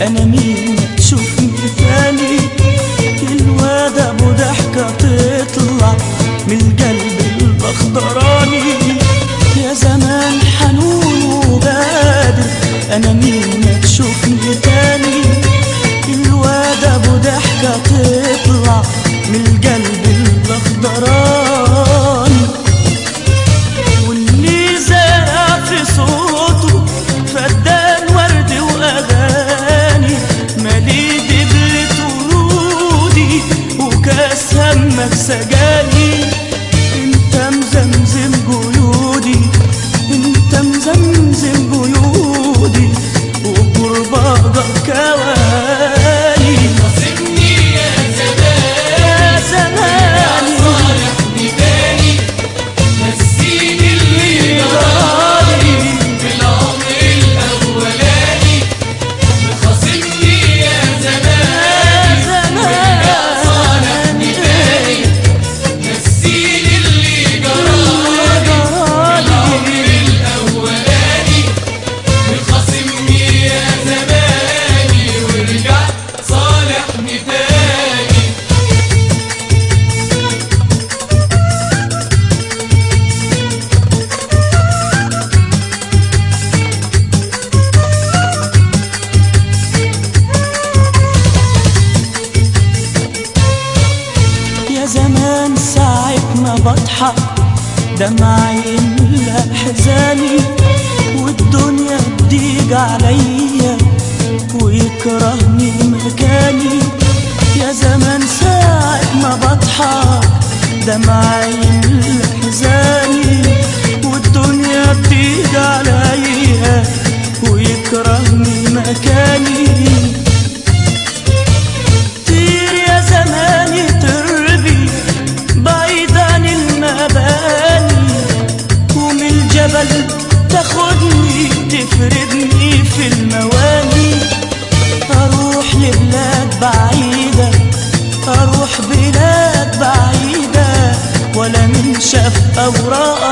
انا مين تشوفني ثاني الواد ابو ضحكة تطلع من القلب الاخضراني يا زمان حنون وبادر انا مين تشوفني تاني الواد ابو ضحكة تطلع من القلب الاخضراني واللي زرع في صوته فدان ورد واغاني مالي دبلة ورودي وكاس همك سجاني انت مزمزم جيودي انت مزمزم جيودي وقرباجك كواني خاصمني يا زمان يا زماني صالحني تاني نسيني اللي جرالي بالعمر الأولاني خاصمني يا زمان صالحني تاني نسيني اللي جرالي بالعمر الأولاني خاصمني يا زماني ورجع صالحني تاني يا زمان ساعة ما بضحك دمعي يملى حزاني والدنيا تضيق عليا ويكرهني مكاني يا زمان ساعة ما بضحك دمعي يملى حزاني والدنيا تضيق عليا ويكرهني مكاني طير يا زماني تربي بعيد عن المباني ومن الجبل تاخدني تفردني في المواني اروح لبلاد بعيدة اروح بلاد بعيدة ولا من شاف اوراق